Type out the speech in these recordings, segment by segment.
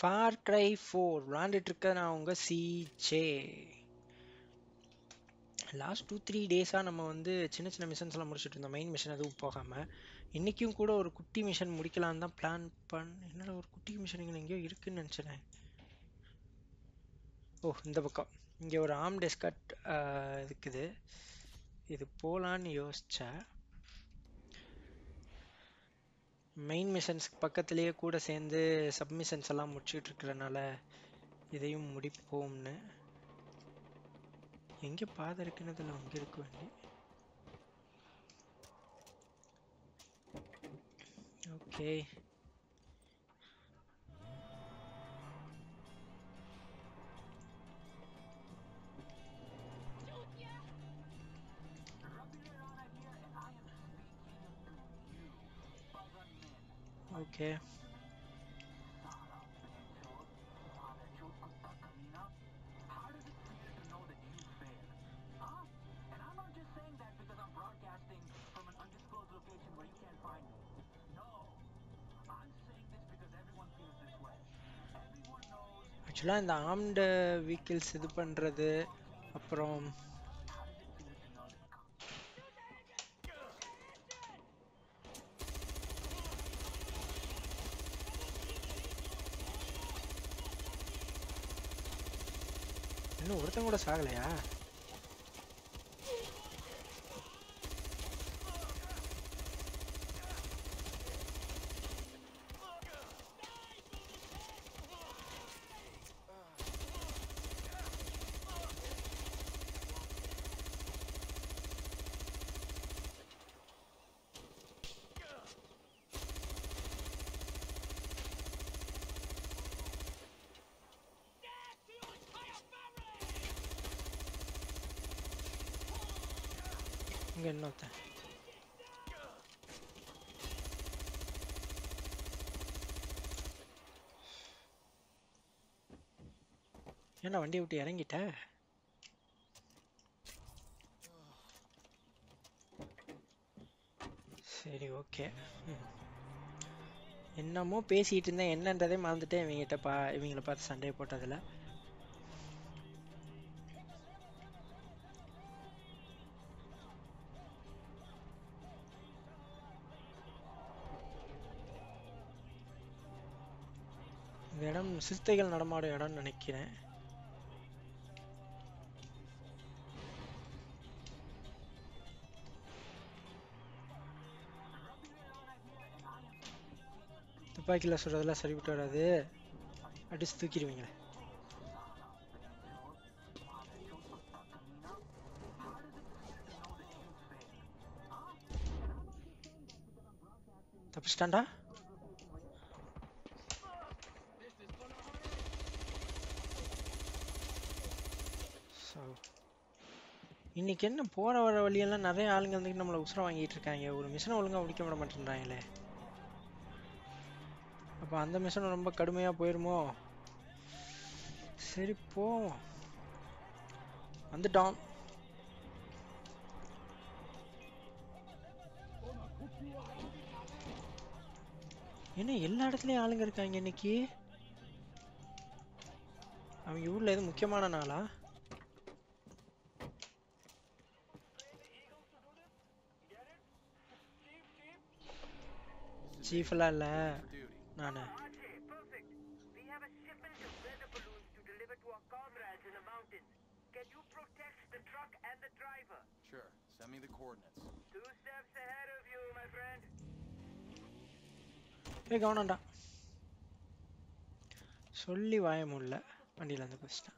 For cry four விளாண்டுட்டு இருக்க நான் உங்கள் சிஜே லாஸ்ட் டூ த்ரீ டேஸாக நம்ம வந்து சின்ன சின்ன மிஷன்ஸ் எல்லாம் முடிச்சுட்டு இருந்தோம் மெயின் மிஷன் எதுவும் போகாமல் இன்றைக்கும் கூட ஒரு குட்டி மிஷன் முடிக்கலான்னு தான் பிளான் பண் என்னடா ஒரு குட்டி மிஷன் இங்கே எங்கேயோ இருக்குன்னு நினச்சினேன் ஓ இந்த பக்கம் இங்கே ஒரு ஆம் டெஸ்கட் இருக்குது இது போகலான்னு யோசித்தேன் மெயின் மிஷன்ஸ்க்கு பக்கத்துலேயே கூட சேர்ந்து சப்மிஷன்ஸ் எல்லாம் முடிச்சுட்டு இருக்கிறனால இதையும் முடிப்போம்னு எங்கே பாதை இருக்குன்னு அதில் அங்கே இருக்க வேண்டி ஓகே ஓகே ஆக்சுவலாக இந்த ஆம்டு வெஹிக்கிள்ஸ் இது பண்ணுறது அப்புறம் இன்னும் ஒருத்தன் கூட சாகலையா இங்கே இன்னொருத்தன் ஏன்னா வண்டியை விட்டு இறங்கிட்ட சரி ஓகே என்னமோ பேசிட்டு இருந்தேன் என்னன்றதே மறந்துட்டேன் இவங்ககிட்ட பா இவங்கள பார்த்து சண்டையை போட்டதில் இந்த இடம் சிறுத்தைகள் நடமாடும் இடம்னு நினைக்கிறேன் துப்பாக்கியில் சுடுறதெல்லாம் சரிவிட்டு வராது அடிச்சு தூக்கிடுவீங்களே தப்பிச்சிட்டான்டா ஸோ இன்னைக்கு என்ன போகிற வர வழியெல்லாம் நிறைய ஆளுங்க வந்து நம்மளை உசுர வாங்கிட்டு இருக்காங்க ஒரு மிஷனை ஒழுங்காக முடிக்க விட மாட்டேன்றாங்களே அப்போ அந்த மிஷன் ரொம்ப கடுமையாக போயிருமோ சரி போவோம் வந்துட்டோம் என்ன எல்லா இடத்துலயும் ஆளுங்க இருக்காங்க இன்னைக்கு அவங்க ஊர்ல எதுவும் முக்கியமான நாளா சீஃப் எல்லாம் இல்ல நானு Archie, perfect. We have a shipment of weather balloons to deliver to our comrades in the mountains. Can you protect the truck and the driver? Sure. Send me the coordinates. Two steps ahead of you, my friend. ஏய் கவனம்டா சொல்லி வாய முடியல வண்டியில இருந்து குதிச்சிட்டேன்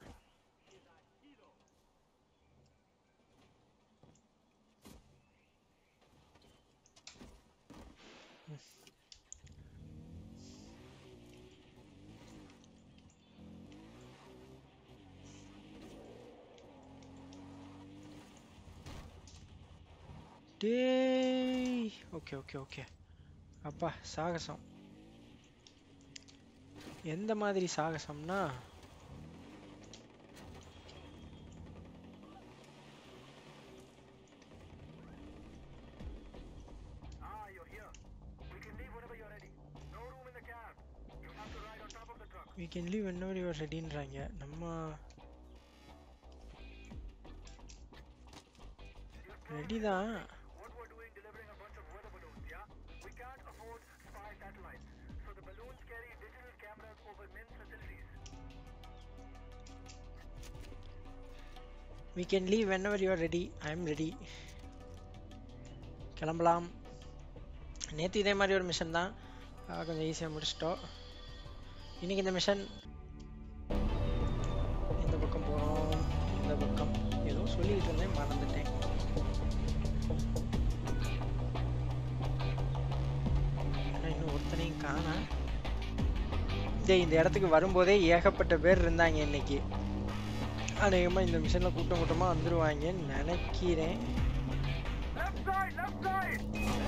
ம். டேய் okay okay okay அப்பா சாகசம் எந்த மாதிரி சாகசம்னா Ah, you're here. We can leave whenever you're ready. No room in the cab. You have to ride on top of the truck. we can leave whenever you are readyன்றாங்க நம்ம ready தான் What we're doing delivering a bunch of weather balloons, yeah? We can't afford spy satellites, so the balloons carry digital cameras over men's facilities. we can leave whenever you are ready i am ready கிளம்பலாம் நேற்று இதே மாதிரி ஒரு mission தான் ஆஹ் கொஞ்சம் ஈஸியாக முடிச்சிட்டோம் இன்னைக்கு இந்த மிஷன் இந்த பக்கம் போகிறோம் இந்த பக்கம் ஏதோ சொல்லிட்டு இருந்தேன் மறந்துட்டேன் ஆனா இன்னும் ஒருத்தனையும் காணா டேய் இந்த இடத்துக்கு வரும்போதே ஏகப்பட்ட பேர் இருந்தாங்க இன்னைக்கு அநேகமாக இந்த மிஷனில் கூட்டம் கூட்டமாக வந்துருவாங்கன்னு நினைக்கிறேன் Left side, left side!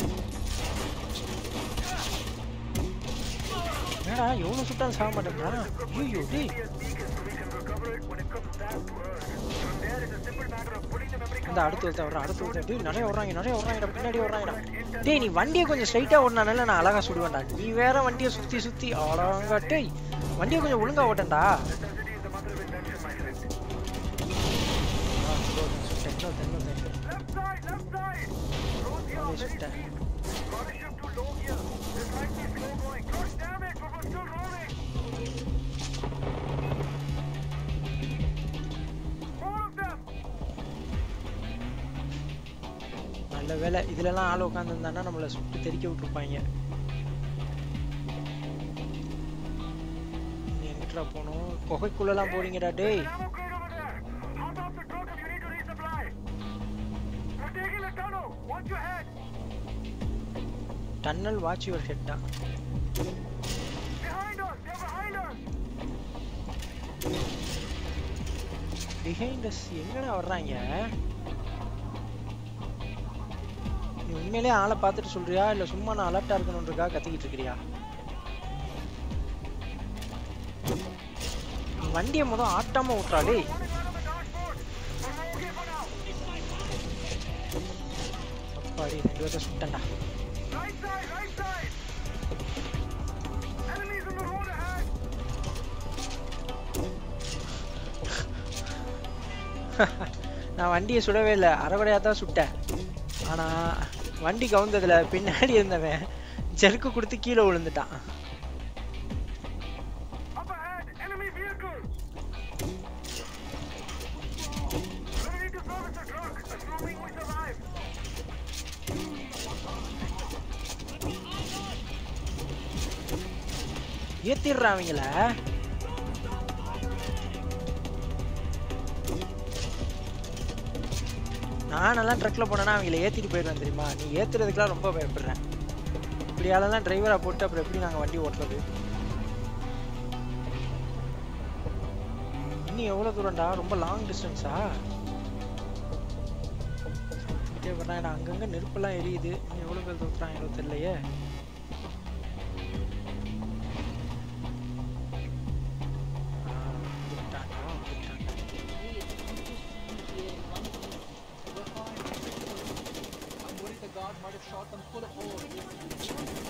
என்னடா எவ்வளோ சுட்டாலும் சாக மாட்டேங்கிறான் ஐயோ டேய் GPS beacon so we can recover it when it comes back to Earth. From there, it's a simple matter of putting the memory இந்த அடுத்து ஒருத்தன் வர்றான் அடுத்து ஒருத்தன் டேய் நிறைய வர்றாங்க நிறைய வர்றாங்கடா பின்னாடி வர்றாங்கடா டேய் நீ வண்டியை கொஞ்சம் ஸ்ட்ரைட்டாக ஓடினால நான் அழகா சுடுவேன்டா நீ வேற வண்டியை சுற்றி சுற்றி அழகா டேய் வண்டியை கொஞ்சம் ஒழுங்கா ஓட்டேன்டா Necessity is the mother of invention, my friend. ஆ, இதோ சுட்டேன் இன்னொருத்தன் இன்னொருத்தன் Left side, left side! Road here, Only very shifter. steep. Gotta shift to low gear. This might be slow going. Gosh damn it, but we're still rolling! Four of them! நல்ல வேலை இதுலலாம் ஆள் உட்காந்துருந்தானா நம்மளை சுட்டு தெறிக்க விட்டுருப்பாங்க நீ எங்கிட்டா போகணும் குகைக்குள்ளலாம் போறீங்கடா டேய் Ammo crate over there. Hop off the truck if you need to resupply. We're taking the tunnel. Watch your head. Tunnel watch your ஹெட்டா Behind us. They're behind us. Behind us எங்கடா வர்றாங்க நீ உண்மையிலே ஆளை பார்த்துட்டு சொல்றியா இல்ல சும்மா நான் அலர்ட்டா இருக்கணுன்றக்கா கத்திக்கிட்டு இருக்கிறியா நீ வண்டியை முதல் ஆட்டாம விட்றா டேய் Running right on the dashboard. We're okay for now. அப்பாடி ரெண்டு பேர்த்த சுட்டேன்டா Right side, right side. Enemies on the road ahead. நான் வண்டியை சுடவே இல்லை அரைகுறையா தான் சுட்டேன் ஆனா வண்டி கவுந்ததுல பின்னாடி இருந்தவன் ஜெருக்கு கொடுத்து கீழே விழுந்துட்டான் Up ahead, enemy vehicle. Ready to service the truck, assuming we survive. ஏத்திடுறா அவங்கள நானெல்லாம் ட்ரக்ல போனேன்னா அவங்கள ஏத்திட்டு போயிடுவேன் தெரியுமா நீ ஏத்துறதுக்குலாம் ரொம்ப பயப்படுறேன் இப்படி ஆளெல்லாம் டிரைவரா போட்டு அப்புறம் எப்படி நாங்க வண்டி ஓட்டுறது இன்னும் எவ்வளவு தூரம்டா ரொம்ப லாங் டிஸ்டன்ஸா வர்றாங்கடா அங்கங்க நெருப்பெல்லாம் எரியுது இன்னும் எவ்வளவு பேர் தூக்குறாங்களோ தெரியலையே ஆ, வந்துட்டாங்க, வந்துட்டாங்க. I'm worried the guard might have shot them full of holes.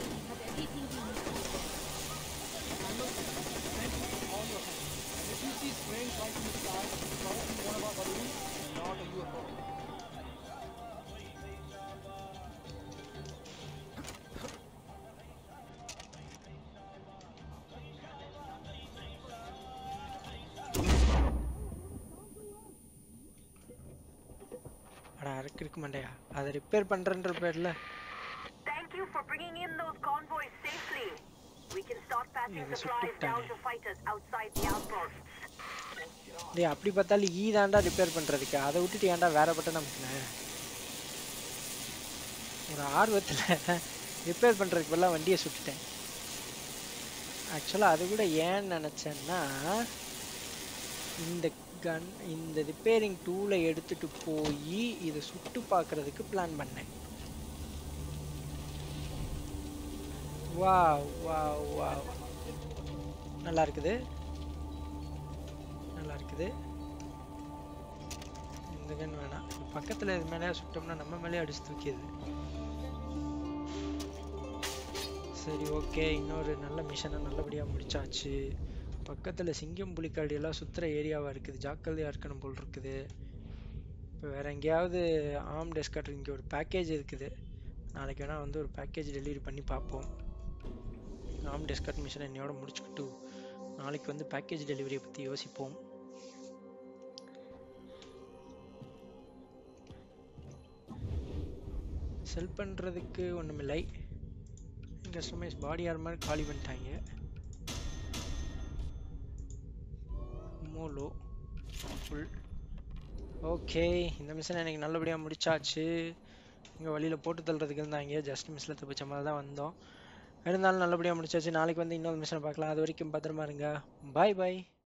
all your hands. And if you see strange lights in the sky, it's probably one of our balloons, not a UFO. அட அருக்கு இருக்கு மண்டையா அதை repair பண்றேன்ற பேர்ல Thank you for bringing in those convoys safely. We can start passing Yeah, they supplies should down put to fighters outside the outposts. டேய் அப்படி பார்த்தாலும் ஈ தாண்டா repair பண்றதுக்கு அதை விட்டுட்டு ஏன்டா வேற பட்டன் அமைக்கினேன் ஒரு ஆர்வத்துல ரிப்பேர் பண்றதுக்கு பதிலாக வண்டியை சுட்டுட்டேன் ஆக்சுவலாக அது கூட ஏன் நினச்சேன்னா இந்த கன் இந்த ரிப்பேரிங் டூலை எடுத்துட்டு போய் இதை சுட்டு பார்க்கறதுக்கு பிளான் பண்ணேன் வா வா வா நல்லா இருக்குது நல்லா இருக்குது இந்த கன் வேணாம் பக்கத்துல இது மேலே சுட்டோம்னா நம்ம மேலே அடிச்சு தூக்கிடுது சரி ஓகே இன்னொரு நல்ல மிஷனை நல்லபடியா முடிச்சாச்சு பக்கத்தில் சிங்கம் புலிக்காடு எல்லாம் சுற்றுற ஏரியாவாக இருக்குது ஜாக்கிரதையாக இருக்கணும் போல் இருக்குது இப்போ வேற எங்கேயாவது ஆம் டெஸ்கார்டர் இங்கே ஒரு பேக்கேஜ் இருக்குது நாளைக்கு வேணால் வந்து ஒரு பேக்கேஜ் டெலிவரி பண்ணி பார்ப்போம் ஆம் டெஸ்கார்ட் மிஷன் என்னையோட முடிச்சுக்கிட்டு நாளைக்கு வந்து பேக்கேஜ் டெலிவரியை பற்றி யோசிப்போம் செல் பண்ணுறதுக்கு ஒன்றுமில்லை கஸ்டமைஸ் பாடி ஆர்மர் காலி பண்ணிட்டாங்க மோலோ ஃபுல் ஓகே இந்த மிஷன் எனக்கு நல்லபடியாக முடிச்சாச்சு இங்கே வழியில் போட்டு தள்ளுறதுக்கு இருந்தாங்க ஜஸ்ட் மிஸ்ஸில் தப்பிச்ச மாதிரி தான் வந்தோம் இருந்தாலும் நல்லபடியாக முடிச்சாச்சு நாளைக்கு வந்து இன்னொரு மிஷனை பார்க்கலாம் அது வரைக்கும் பத்திரமா இருங்க பாய் பாய்